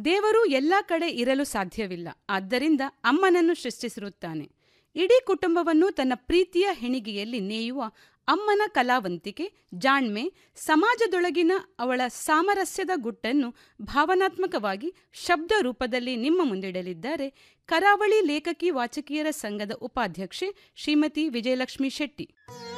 ದೇವರು ಎಲ್ಲ ಕಡೆ ಇರಲು ಸಾಧ್ಯವಿಲ್ಲ ಆದ್ದರಿಂದ ಅಮ್ಮನನ್ನು ಸೃಷ್ಟಿಸಿರುತ್ತಾನೆ ಇಡೀ ಕುಟುಂಬವನ್ನು ತನ್ನ ಪ್ರೀತಿಯ ಹೆಣಿಗೆಯಲ್ಲಿ ನೇಯುವ ಅಮ್ಮನ ಕಲಾವಂತಿಕೆ ಜಾಣ್ಮೆ ಸಮಾಜದೊಳಗಿನ ಅವಳ ಸಾಮರಸ್ಯದ ಗುಟ್ಟನ್ನು ಭಾವನಾತ್ಮಕವಾಗಿ ಶಬ್ದ ರೂಪದಲ್ಲಿ ನಿಮ್ಮ ಮುಂದಿಡಲಿದ್ದಾರೆ ಕರಾವಳಿ ಲೇಖಕಿ ವಾಚಕಿಯರ ಸಂಘದ ಉಪಾಧ್ಯಕ್ಷೆ ಶ್ರೀಮತಿ ವಿಜಯಲಕ್ಷ್ಮಿ ಶೆಟ್ಟಿ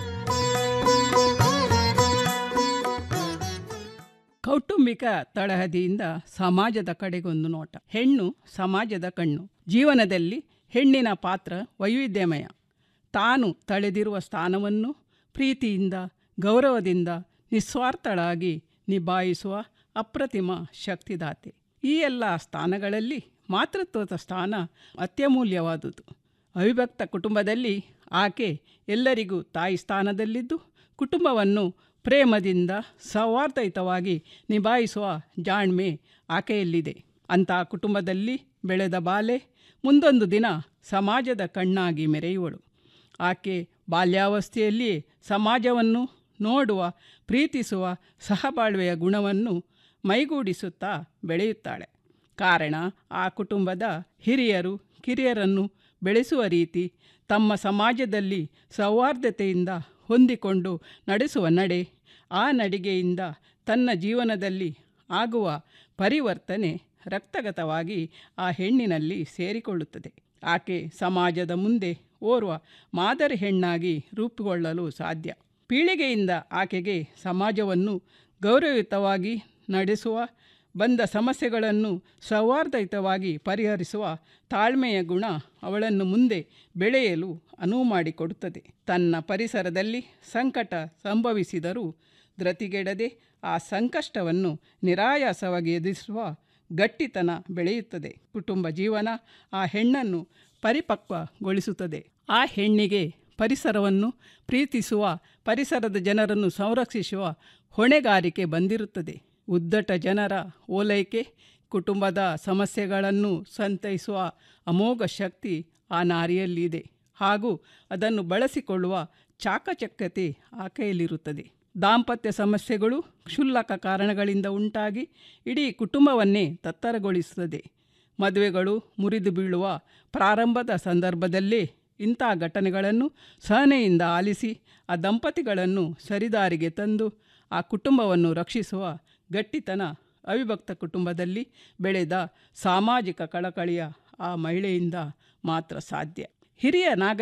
ಕೌಟುಂಬಿಕ ತಳಹದಿಯಿಂದ ಸಮಾಜದ ಕಡೆಗೊಂದು ನೋಟ ಹೆಣ್ಣು ಸಮಾಜದ ಕಣ್ಣು ಜೀವನದಲ್ಲಿ ಹೆಣ್ಣಿನ ಪಾತ್ರ ವೈವಿಧ್ಯಮಯ ತಾನು ತಳೆದಿರುವ ಸ್ಥಾನವನ್ನು ಪ್ರೀತಿಯಿಂದ ಗೌರವದಿಂದ ನಿಸ್ವಾರ್ಥಳಾಗಿ ನಿಭಾಯಿಸುವ ಅಪ್ರತಿಮ ಶಕ್ತಿದಾತೆ ಈ ಎಲ್ಲ ಸ್ಥಾನಗಳಲ್ಲಿ ಮಾತೃತ್ವದ ಸ್ಥಾನ ಅತ್ಯಮೂಲ್ಯವಾದುದು ಅವಿಭಕ್ತ ಕುಟುಂಬದಲ್ಲಿ ಆಕೆ ಎಲ್ಲರಿಗೂ ತಾಯಿ ಸ್ಥಾನದಲ್ಲಿದ್ದು ಕುಟುಂಬವನ್ನು ಪ್ರೇಮದಿಂದ ಸೌಹಾರ್ದಯುತವಾಗಿ ನಿಭಾಯಿಸುವ ಜಾಣ್ಮೆ ಆಕೆಯಲ್ಲಿದೆ ಅಂಥ ಕುಟುಂಬದಲ್ಲಿ ಬೆಳೆದ ಬಾಲೆ ಮುಂದೊಂದು ದಿನ ಸಮಾಜದ ಕಣ್ಣಾಗಿ ಮೆರೆಯುವಳು ಆಕೆ ಬಾಲ್ಯಾವಸ್ಥೆಯಲ್ಲಿಯೇ ಸಮಾಜವನ್ನು ನೋಡುವ ಪ್ರೀತಿಸುವ ಸಹಬಾಳ್ವೆಯ ಗುಣವನ್ನು ಮೈಗೂಡಿಸುತ್ತಾ ಬೆಳೆಯುತ್ತಾಳೆ ಕಾರಣ ಆ ಕುಟುಂಬದ ಹಿರಿಯರು ಕಿರಿಯರನ್ನು ಬೆಳೆಸುವ ರೀತಿ ತಮ್ಮ ಸಮಾಜದಲ್ಲಿ ಸೌಹಾರ್ದತೆಯಿಂದ ಹೊಂದಿಕೊಂಡು ನಡೆಸುವ ನಡೆ ಆ ನಡಿಗೆಯಿಂದ ತನ್ನ ಜೀವನದಲ್ಲಿ ಆಗುವ ಪರಿವರ್ತನೆ ರಕ್ತಗತವಾಗಿ ಆ ಹೆಣ್ಣಿನಲ್ಲಿ ಸೇರಿಕೊಳ್ಳುತ್ತದೆ ಆಕೆ ಸಮಾಜದ ಮುಂದೆ ಓರ್ವ ಮಾದರಿ ಹೆಣ್ಣಾಗಿ ರೂಪುಗೊಳ್ಳಲು ಸಾಧ್ಯ ಪೀಳಿಗೆಯಿಂದ ಆಕೆಗೆ ಸಮಾಜವನ್ನು ಗೌರವಯುತವಾಗಿ ನಡೆಸುವ ಬಂದ ಸಮಸ್ಯೆಗಳನ್ನು ಸೌಹಾರ್ದಯುತವಾಗಿ ಪರಿಹರಿಸುವ ತಾಳ್ಮೆಯ ಗುಣ ಅವಳನ್ನು ಮುಂದೆ ಬೆಳೆಯಲು ಅನುವು ಮಾಡಿಕೊಡುತ್ತದೆ ತನ್ನ ಪರಿಸರದಲ್ಲಿ ಸಂಕಟ ಸಂಭವಿಸಿದರೂ ಧೃತಿಗೆಡದೆ ಆ ಸಂಕಷ್ಟವನ್ನು ನಿರಾಯಾಸವಾಗಿ ಎದುರಿಸುವ ಗಟ್ಟಿತನ ಬೆಳೆಯುತ್ತದೆ ಕುಟುಂಬ ಜೀವನ ಆ ಹೆಣ್ಣನ್ನು ಪರಿಪಕ್ವಗೊಳಿಸುತ್ತದೆ ಆ ಹೆಣ್ಣಿಗೆ ಪರಿಸರವನ್ನು ಪ್ರೀತಿಸುವ ಪರಿಸರದ ಜನರನ್ನು ಸಂರಕ್ಷಿಸುವ ಹೊಣೆಗಾರಿಕೆ ಬಂದಿರುತ್ತದೆ ಉದ್ದಟ ಜನರ ಓಲೈಕೆ ಕುಟುಂಬದ ಸಮಸ್ಯೆಗಳನ್ನು ಸಂತೈಸುವ ಅಮೋಘ ಶಕ್ತಿ ಆ ನಾರಿಯಲ್ಲಿದೆ ಹಾಗೂ ಅದನ್ನು ಬಳಸಿಕೊಳ್ಳುವ ಚಾಕಚಕ್ಯತೆ ಆಕೆಯಲ್ಲಿರುತ್ತದೆ ದಾಂಪತ್ಯ ಸಮಸ್ಯೆಗಳು ಕ್ಷುಲ್ಲಕ ಕಾರಣಗಳಿಂದ ಉಂಟಾಗಿ ಇಡೀ ಕುಟುಂಬವನ್ನೇ ತತ್ತರಗೊಳಿಸುತ್ತದೆ ಮದುವೆಗಳು ಮುರಿದು ಬೀಳುವ ಪ್ರಾರಂಭದ ಸಂದರ್ಭದಲ್ಲೇ ಇಂಥ ಘಟನೆಗಳನ್ನು ಸಹನೆಯಿಂದ ಆಲಿಸಿ ಆ ದಂಪತಿಗಳನ್ನು ಸರಿದಾರಿಗೆ ತಂದು ಆ ಕುಟುಂಬವನ್ನು ರಕ್ಷಿಸುವ ಗಟ್ಟಿತನ ಅವಿಭಕ್ತ ಕುಟುಂಬದಲ್ಲಿ ಬೆಳೆದ ಸಾಮಾಜಿಕ ಕಳಕಳಿಯ ಆ ಮಹಿಳೆಯಿಂದ ಮಾತ್ರ ಸಾಧ್ಯ ಹಿರಿಯ ನಾಗ